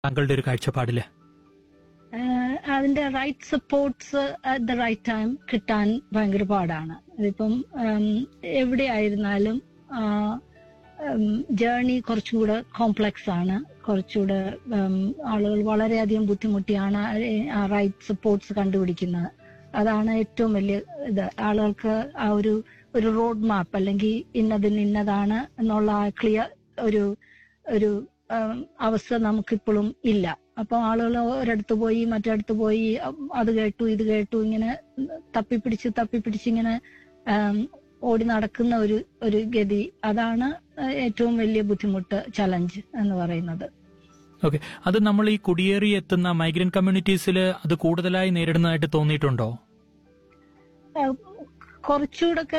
താങ്കളുടെ ഒരു കാഴ്ചപ്പാടില് ആഹ് അതിന്റെ right supports at the right time കിട്ടാൻ ഭയങ്കര പാടാണ് ഇതിപ്പം ഉം, എവിടെയായിരുന്നാലും ജേർണി കുറച്ചും കൂടെ കോംപ്ലക്സ് ആണ് കുറച്ചുകൂടെ ഉം, ആളുകൾ വളരെയധികം ബുദ്ധിമുട്ടിയാണ് ആ റൈറ്റ് സപ്പോർട്ട്സ് കണ്ടുപിടിക്കുന്നത് അതാണ് ഏറ്റവും വലിയ ഇത് ആളുകൾക്ക് ആ ഒരു ഒരു റോഡ് മാപ്പ് അല്ലെങ്കിൽ ഇന്നതിന് ഇന്നതാണ് എന്നുള്ള ക്ലിയർ ഒരു ഒരു ഉം, അവസ്ഥ നമുക്കിപ്പോഴും ഇല്ല അപ്പൊ ആളുകൾ ഒരിടത്ത് പോയി മറ്റൊരിടത്ത് പോയി അം, അത് കേട്ടു ഇത് കേട്ടു ഇങ്ങനെ തപ്പിപ്പിടിച്ച് തപ്പിപ്പിടിച്ച് ഇങ്ങനെ ഉം, ഓടി നടക്കുന്ന ഒരു ഒരു ഗതി അതാണ് ഏറ്റവും വലിയ ബുദ്ധിമുട്ട് ചലഞ്ച് എന്ന് പറയുന്നത് ഓക്കെ അത് നമ്മൾ ഈ കുടിയേറി എത്തുന്ന മൈഗ്രന്റ് കമ്മ്യൂണിറ്റീസിൽ അത് കൂടുതലായി നേരിടുന്നതായിട്ട് തോന്നിയിട്ടുണ്ടോ ഉം, കുറച്ചുകൂടൊക്കെ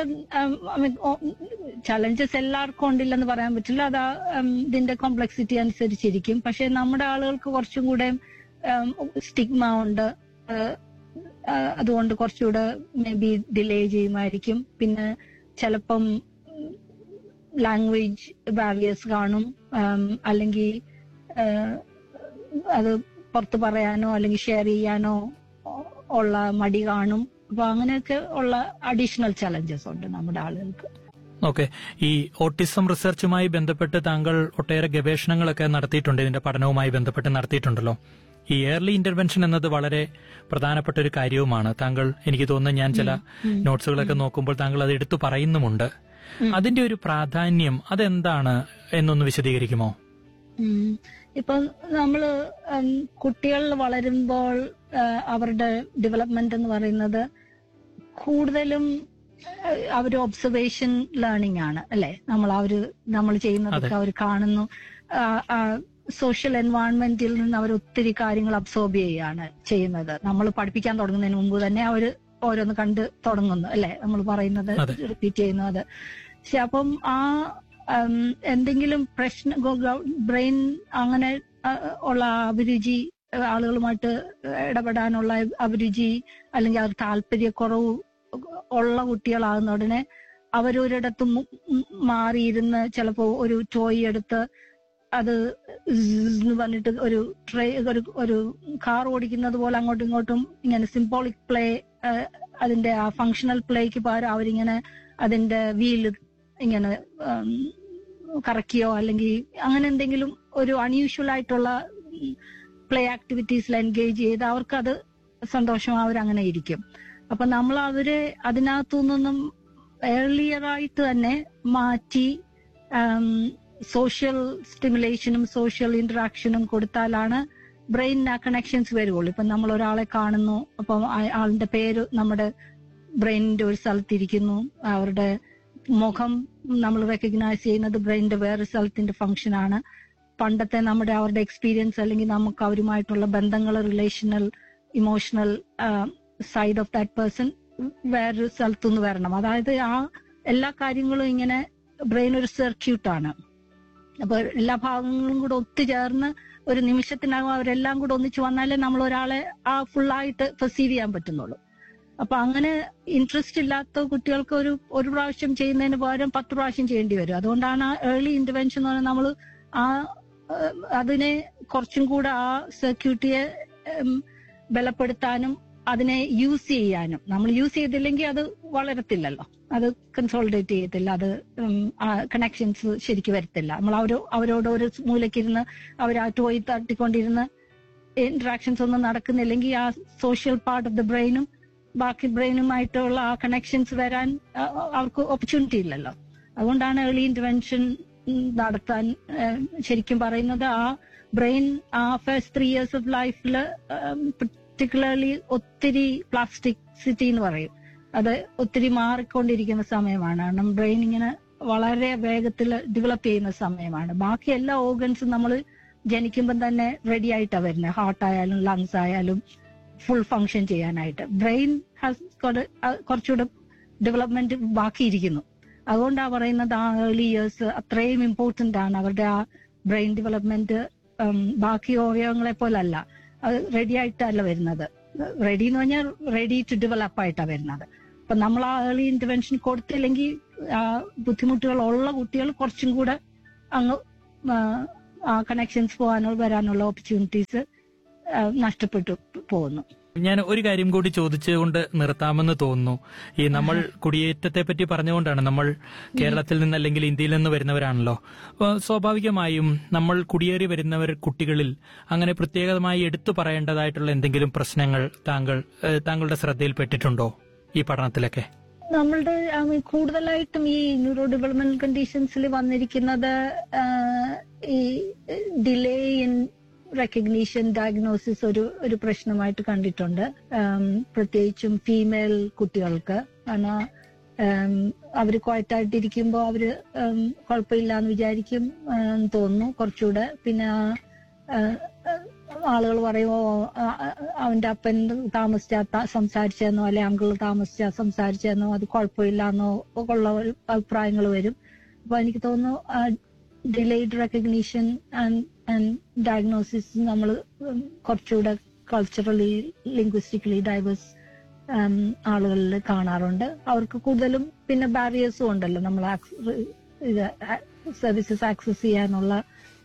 ചലഞ്ചസ് എല്ലാവർക്കും ഉണ്ടില്ലെന്ന് പറയാൻ പറ്റില്ല അത് ആ, ഉം, ഇതിന്റെ കോംപ്ലക്സിറ്റി അനുസരിച്ചിരിക്കും പക്ഷെ നമ്മുടെ ആളുകൾക്ക് കുറച്ചും കൂടെ സ്റ്റിഗ്മ ഉണ്ട് ഏഹ്, ആ, അതുകൊണ്ട് കുറച്ചുകൂടെ മേ ബി ഡിലേ ചെയ്യുമായിരിക്കും പിന്നെ ചിലപ്പം ലാംഗ്വേജ് ബാരിയേഴ്സ് കാണും ഉം, അല്ലെങ്കിൽ ഏഹ്, അത് പുറത്ത് പറയാനോ അല്ലെങ്കിൽ ഷെയർ ചെയ്യാനോ ഉള്ള മടി കാണും അപ്പൊ അങ്ങനെയൊക്കെ ഉള്ള അഡീഷണൽ ചലഞ്ചസ് ഉണ്ട് നമ്മുടെ ആളുകൾക്ക് ഓക്കെ ഈ ഓട്ടിസം റിസർച്ചുമായി ബന്ധപ്പെട്ട് താങ്കൾ ഒട്ടേറെ ഗവേഷണങ്ങളൊക്കെ നടത്തിയിട്ടുണ്ട് ഇതിന്റെ പഠനവുമായി ബന്ധപ്പെട്ട് നടത്തിയിട്ടുണ്ടല്ലോ ഈ ഏർലി ഇന്റർവെൻഷൻ എന്നത് വളരെ പ്രധാനപ്പെട്ട ഒരു കാര്യവുമാണ് താങ്കൾ എനിക്ക് തോന്നുന്നു ഞാൻ ചില നോട്ട്സുകളൊക്കെ നോക്കുമ്പോൾ താങ്കൾ അത് എടുത്തു പറയുന്നുമുണ്ട് അതിന്റെ ഒരു പ്രാധാന്യം അതെന്താണ് എന്നൊന്ന് വിശദീകരിക്കുമോ ഉം. ഇപ്പൊ നമ്മള് ഉം, കുട്ടികൾ വളരുമ്പോൾ ആ, അവരുടെ ഡെവലപ്മെന്റ് എന്ന് പറയുന്നത് കൂടുതലും അവർ ഒബ്സർവേഷൻ ലേണിംഗ് ആണ് അല്ലെ നമ്മൾ അവര് നമ്മൾ ചെയ്യുന്നതൊക്കെ അവർ കാണുന്നു സോഷ്യൽ എൻവയോൺമെന്റിൽ നിന്ന് അവർ ഒത്തിരി കാര്യങ്ങൾ അബ്സോർബ് ചെയ്യുകയാണ് ചെയ്യുന്നത് നമ്മൾ പഠിപ്പിക്കാൻ തുടങ്ങുന്നതിന് മുമ്പ് തന്നെ അവർ ഓരോന്ന് കണ്ട് തുടങ്ങുന്നു അല്ലെ നമ്മൾ പറയുന്നത് അതെ. റിപ്പീറ്റ് ചെയ്യുന്നു അത് പക്ഷെ അപ്പം ആ ഉം, എന്തെങ്കിലും പ്രശ്ന ബ്രെയിൻ അങ്ങനെ ആ, ഉള്ള അഭിരുചി ആ, ആളുകളുമായിട്ട് ഇടപെടാനുള്ള അഭിരുചി അല്ലെങ്കിൽ അവർ താല്പര്യക്കുറവ് ഉള്ള കുട്ടികളാകുന്ന ഉടനെ അവരൊരിടത്ത് മു- മു- മാറിയിരുന്ന് ചിലപ്പോ ഒരു ടോയ് എടുത്ത് അത് zzz എന്ന് പറഞ്ഞിട്ട് ഒരു ട്രേ ഒരു ഒരു കാർ ഓടിക്കുന്നത് പോലെ അങ്ങോട്ടും ഇങ്ങോട്ടും ഇങ്ങനെ സിംബോളിക് പ്ലേ അതിന്റെ ആ ഫങ്ഷണൽ പ്ലേക്ക് പകരം അവരിങ്ങനെ അതിന്റെ വീല് ഇങ്ങനെ ഉം, കറക്കിയോ അല്ലെങ്കിൽ അങ്ങനെ എന്തെങ്കിലും ഒരു അൺയൂഷ്വൽ ആയിട്ടുള്ള പ്ലേ ആക്ടിവിറ്റീസിൽ എൻഗേജ് ചെയ്ത് അവർക്കത് സന്തോഷം അവരങ്ങനെ ഇരിക്കും അപ്പൊ നമ്മൾ അവരെ അതിനകത്തു നിന്നും ഏർലിയർ ആയിട്ട് തന്നെ മാറ്റി സോഷ്യൽ സ്റ്റിമുലേഷനും സോഷ്യൽ ഇന്ററാക്ഷനും കൊടുത്താലാണ് ബ്രെയിൻ ആ കണക്ഷൻസ് വരുള്ളൂ ഇപ്പൊ നമ്മൾ ഒരാളെ കാണുന്നു അപ്പം ആ- ആളിന്റെ പേര് നമ്മുടെ ബ്രെയിനിന്റെ ഒരു സ്ഥലത്തിരിക്കുന്നു അവരുടെ മുഖം നമ്മൾ റെക്കഗ്നൈസ് ചെയ്യുന്നത് ബ്രെയിനിന്റെ വേറെ സ്ഥലത്തിന്റെ ഫംഗ്ഷൻ ആണ് പണ്ടത്തെ നമ്മുടെ അവരുടെ എക്സ്പീരിയൻസ് അല്ലെങ്കിൽ നമുക്ക് അവരുമായിട്ടുള്ള ബന്ധങ്ങൾ relational emotional side of that person വേറൊരു സ്ഥലത്തുനിന്ന് വരണം അതായത് ആ എല്ലാ കാര്യങ്ങളും ഇങ്ങനെ ബ്രെയിൻ ഒരു സർക്യൂട്ട് ആണ് അപ്പൊ എല്ലാ ഭാഗങ്ങളും കൂടെ ഒത്തുചേർന്ന് ഒരു നിമിഷത്തിനകം അവരെല്ലാം കൂടെ ഒന്നിച്ചു വന്നാലേ നമ്മൾ ഒരാളെ ആ ഫുള്ളായിട്ട് പെർസീവ് ചെയ്യാൻ പറ്റുന്നുള്ളൂ അപ്പൊ അങ്ങനെ ഇൻട്രസ്റ്റ് ഇല്ലാത്ത കുട്ടികൾക്ക് ഒരു ഒരു പ്രാവശ്യം ചെയ്യുന്നതിന് പകരം പത്ത് പ്രാവശ്യം ചെയ്യേണ്ടി വരും അതുകൊണ്ടാണ് ആ ഏർലി ഇന്റർവെൻഷൻ എന്ന് പറഞ്ഞാൽ നമ്മൾ ആ ഏഹ്, അതിനെ കുറച്ചും കൂടെ ആ സർക്യൂട്ടിയെ ബലപ്പെടുത്താനും അതിനെ യൂസ് ചെയ്യാനും നമ്മൾ യൂസ് ചെയ്തില്ലെങ്കിൽ അത് വളരത്തില്ലല്ലോ അത് കൺസോളിഡേറ്റ് ചെയ്യത്തില്ല അത് കണക്ഷൻസ് ശരിക്ക് വരത്തില്ല നമ്മൾ അവരോ അവരോട് ഒരു മൂലക്കിരുന്ന് അവർ ആ ടോയ് തട്ടിക്കൊണ്ടിരുന്ന് ഇന്ററാക്ഷൻസ് ഒന്നും നടക്കുന്നില്ലെങ്കിൽ ആ സോഷ്യൽ പാർട്ട് ഓഫ് ദ ബ്രെയിനും ബാക്കി ബ്രെയിനുമായിട്ടുള്ള ആ കണക്ഷൻസ് വരാൻ ആ, അവർക്ക് ഓപ്പർച്യൂണിറ്റി ഇല്ലല്ലോ അതുകൊണ്ടാണ് ഏർലി ഇന്റർവെൻഷൻ നടത്താൻ ആ, ശരിക്കും പറയുന്നത് ആ ബ്രെയിൻ ആ ഫസ്റ്റ് ത്രീ ഇയേഴ്സ് ഓഫ് ലൈഫിൽ പർട്ടിക്കുലർലി ഒത്തിരി പ്ലാസ്റ്റിക് എന്ന് പറയും അത് ഒത്തിരി മാറിക്കൊണ്ടിരിക്കുന്ന സമയമാണ് കാരണം ബ്രെയിൻ ഇങ്ങനെ വളരെ വേഗത്തിൽ ഡെവലപ്പ് ചെയ്യുന്ന സമയമാണ് ബാക്കി എല്ലാ ഓർഗൻസും നമ്മൾ ജനിക്കുമ്പോൾ തന്നെ റെഡി ആയിട്ടാണ് വരുന്നത് ഹാർട്ട് ആയാലും ലങ്സ് ആയാലും ഫുൾ ഫങ്ഷൻ ചെയ്യാനായിട്ട് ബ്രെയിൻ ഹാസ് കുറച്ചുകൂടെ ഡെവലപ്മെന്റ് ബാക്കിയിരിക്കുന്നു അതുകൊണ്ടാണ് പറയുന്നത് ആ ഏർലി ഇയേഴ്സ് അത്രയും ഇമ്പോർട്ടന്റ് ആണ് അവരുടെ ആ ബ്രെയിൻ ഡെവലപ്മെന്റ് ബാക്കി അവയവങ്ങളെ പോലല്ല അത് റെഡി ആയിട്ടല്ല വരുന്നത് റെഡി എന്ന് പറഞ്ഞാൽ റെഡി ടു ഡെവലപ്പ് ആയിട്ടാണ് വരുന്നത് അപ്പൊ നമ്മൾ ആ ഏർലി ഇന്റർവെൻഷൻ കൊടുത്തില്ലെങ്കിൽ ആ ബുദ്ധിമുട്ടുകൾ ഉള്ള കുട്ടികൾ കുറച്ചും കൂടെ അങ്ങ് ആ, ആ കണക്ഷൻസ് പോകാനുള്ള വരാനുള്ള ഓപ്പർച്യൂണിറ്റീസ് നഷ്ടപ്പെട്ടു പോകുന്നു ഞാൻ ഒരു കാര്യം കൂടി ചോദിച്ചുകൊണ്ട് നിർത്താമെന്ന് തോന്നുന്നു ഈ നമ്മൾ കുടിയേറ്റത്തെ പറ്റി പറഞ്ഞുകൊണ്ടാണ് നമ്മൾ കേരളത്തിൽ നിന്ന് അല്ലെങ്കിൽ ഇന്ത്യയിൽ നിന്ന് വരുന്നവരാണല്ലോ അപ്പൊ സ്വാഭാവികമായും നമ്മൾ കുടിയേറി വരുന്നവർ കുട്ടികളിൽ അങ്ങനെ പ്രത്യേകമായി എടുത്തു പറയേണ്ടതായിട്ടുള്ള എന്തെങ്കിലും പ്രശ്നങ്ങൾ താങ്കൾ ഏഹ്, താങ്കളുടെ ശ്രദ്ധയിൽപ്പെട്ടിട്ടുണ്ടോ ഈ പഠനത്തിലൊക്കെ നമ്മളുടെ I mean, കൂടുതലായിട്ടും ഈ ന്യൂറോ ഡെവലപ്മെന്റ് കണ്ടീഷൻസിൽ വന്നിരിക്കുന്നത് ആ, ഈ ഡിലേ ഇൻ റെക്കഗ്നീഷൻ ഡയഗ്നോസിസ് ഒരു ഒരു പ്രശ്നമായിട്ട് കണ്ടിട്ടുണ്ട് ആം, പ്രത്യേകിച്ചും ഫീമെയിൽ കുട്ടികൾക്ക് കാരണം ആം, അവര് ക്വയറ്റായിട്ടിരിക്കുമ്പോൾ അവര് ആം, കുഴപ്പമില്ല എന്ന് വിചാരിക്കും ആ, എന്ന് തോന്നുന്നു കുറച്ചുകൂടെ പിന്നെ ആ, ആ, ആളുകൾ പറയുമോ ആ, ആ, അവന്റെ അപ്പൻ താമസിച്ച സംസാരിച്ചെന്നോ അല്ലെ അങ്കിൾ താമസിച്ച സംസാരിച്ചെന്നോ അത് കുഴപ്പമില്ലെന്നോ ഉള്ള ഒരു അഭിപ്രായങ്ങൾ വരും അപ്പൊ എനിക്ക് തോന്നുന്നു ഡിലേഡ് റെക്കഗ്നീഷൻ ആൻഡ് ഡയഗ്നോസിസ് നമ്മൾ കുറച്ചുകൂടെ കൾച്ചറലി ലിംഗ്വിസ്റ്റിക്കലി ഡൈവേഴ്സ് ആളുകളിൽ കാണാറുണ്ട് അവർക്ക് കൂടുതലും പിന്നെ ബാരിയേഴ്സും ഉണ്ടല്ലോ നമ്മൾ ഇത് സർവീസസ് ആക്സസ് ചെയ്യാനുള്ള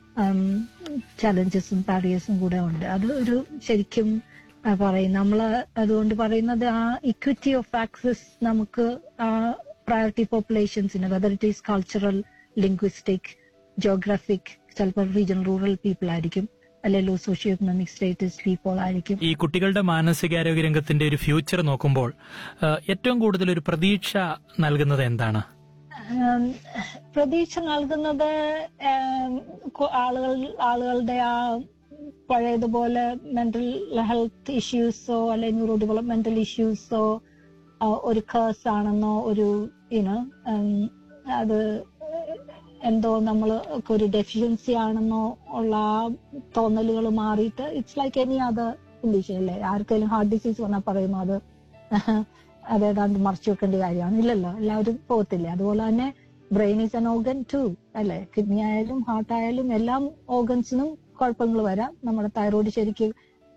ചലഞ്ചസും ബാരിയേഴ്സും കൂടെ ഉണ്ട് അത് ഒരു ശരിക്കും ആ, പറയും നമ്മൾ അതുകൊണ്ട് പറയുന്നത് ആ ഇക്വിറ്റി ഓഫ് ആക്സസ് നമുക്ക് ആ പ്രയോറിറ്റി പോപ്പുലേഷൻസിന് whether it is cultural linguistic geographic ചിലപ്പോൾ റീജിയണൽ റൂറൽ പീപ്പിൾ ആയിരിക്കും അല്ലെങ്കിൽ സോഷ്യോ എക്കണോമിക് സ്റ്റേറ്റസ് പീപ്പിൾ ആയിരിക്കും ഈ കുട്ടികളുടെ മാനസികാരോഗ്യ രംഗത്തിന്റെ ഒരു ഫ്യൂച്ചർ നോക്കുമ്പോൾ ഏഹ്, ഏറ്റവും കൂടുതൽ ഒരു പ്രതീക്ഷ നൽകുന്നത് എന്താണ് ഉം, പ്രതീക്ഷ നൽകുന്നത് ഉം, കു- ആളുകൾ ആളുകളുടെ ആ പഴയതുപോലെ മെന്റൽ ഹെൽത്ത് ഇഷ്യൂസോ അല്ലെ ന്യൂറോ ഡെവലപ്മെന്റൽ ഇഷ്യൂസോ ഒരു കേസ് ആണെന്നോ ഒരു യുനോ അത് എന്തോ നമ്മൾ ഒരു ഡെഫിഷ്യൻസി ആണെന്നോ ഉള്ള ആ തോന്നലുകൾ മാറിയിട്ട് it's like any other condition അല്ലേ ആർക്കെങ്കിലും ഹാർട്ട് ഡിസീസ് വന്നാൽ പറയുന്നു അത് അതേതാണ്ട് മറച്ചു വെക്കേണ്ട കാര്യമാണ് ഇല്ലല്ലോ എല്ലാവരും പോകത്തില്ലേ അതുപോലെ തന്നെ brain is an organ too അല്ലെ കിഡ്നി ആയാലും ഹാർട്ട് ആയാലും എല്ലാം ഓർഗൻസിനും കുഴപ്പങ്ങൾ വരാം നമ്മുടെ തൈറോയ്ഡ് ശരിക്കും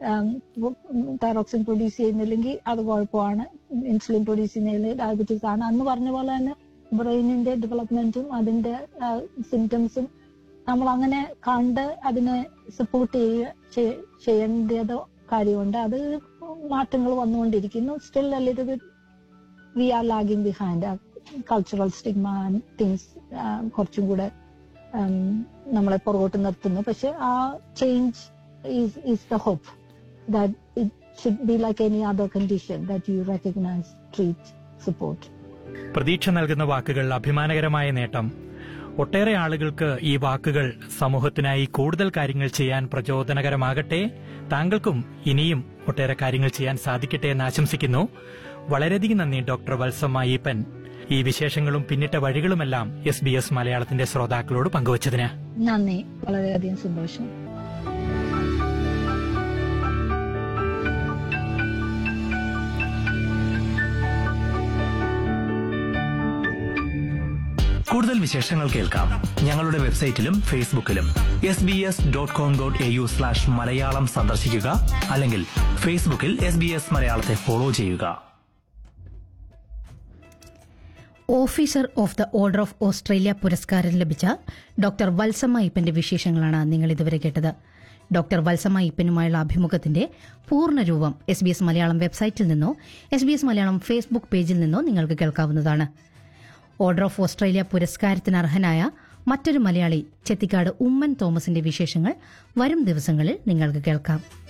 തൈറോക്സിൻ പ്രൊഡ്യൂസ് ചെയ്യുന്നില്ലെങ്കിൽ അത് കുഴപ്പമാണ് ഇൻസുലിൻ പ്രൊഡ്യൂസ് ചെയ്യുന്നതിൽ ഡയബറ്റീസ് ആണ് അന്ന് പറഞ്ഞ പോലെ തന്നെ ബ്രെയിനിന്റെ ഡെവലപ്മെന്റും അതിന്റെ സിംറ്റംസും നമ്മൾ അങ്ങനെ കണ്ട് അതിനെ സപ്പോർട്ട് ചെയ്യുക ചെയ്യേണ്ടത് കാര്യമുണ്ട് അത് മാറ്റങ്ങൾ വന്നുകൊണ്ടിരിക്കുന്നു സ്റ്റിൽ അല്ലെങ്കിൽ we are lagging behind cultural stigma things കുറച്ചും കൂടെ ഉം, നമ്മളെ പുറകോട്ട് നിർത്തുന്നു പക്ഷെ ആ change is the hope that it should be like any other condition that you recognise treat support പ്രതീക്ഷ നൽകുന്ന വാക്കുകൾ അഭിമാനകരമായ നേട്ടം ഒട്ടേറെ ആളുകൾക്ക് ഈ വാക്കുകൾ സമൂഹത്തിനായി കൂടുതൽ കാര്യങ്ങൾ ചെയ്യാൻ പ്രചോദനകരമാകട്ടെ താങ്കൾക്കും ഇനിയും ഒട്ടേറെ കാര്യങ്ങൾ ചെയ്യാൻ സാധിക്കട്ടെ എന്ന് ആശംസിക്കുന്നു വളരെയധികം നന്ദി ഡോക്ടർ വത്സമ്മ ഈപ്പൻ ഈ വിശേഷങ്ങളും പിന്നിട്ട വഴികളുമെല്ലാം എസ് ബി എസ് മലയാളത്തിന്റെ ശ്രോതാക്കളോട് പങ്കുവച്ചതിന് നന്ദി വളരെയധികം സന്തോഷം കൂടുതൽ വിശേഷങ്ങൾ കേൾക്കാം ഞങ്ങളുടെ വെബ്സൈറ്റിലും ഫേസ്ബുക്കിലും S B S dot com dot A U slash Malayalam സന്ദർശിക്കുക അല്ലെങ്കിൽ ഫേസ്ബുക്കിൽ എസ് ബി എസ് മലയാളത്തെ ഫോളോ ചെയ്യുക officer of the order of Australia പുരസ്കാരം ലഭിച്ച ഡോക്ടർ വത്സമ്മ ഇപ്പന്റെ വിശേഷങ്ങളാണ് നിങ്ങൾ ഇതുവരെ കേട്ടത് ഡോക്ടർ വത്സമ്മ ഇപ്പനുമായുള്ള അഭിമുഖത്തിന്റെ പൂർണ്ണരൂപം എസ് ബി എസ് മലയാളം വെബ്സൈറ്റിൽ നിന്നോ S B S Malayalam Facebook പേജിൽ നിന്നോ നിങ്ങൾക്ക് കേൾക്കാവുന്നതാണ് ഓർഡർ ഓഫ് ഓസ്ട്രേലിയ പുരസ്കാരത്തിന് അർഹനായ മറ്റൊരു മലയാളി ചെത്തിക്കാട് ഉമ്മൻ തോമസിന്റെ വിശേഷങ്ങൾ വരും ദിവസങ്ങളിൽ നിങ്ങൾക്ക് കേൾക്കാം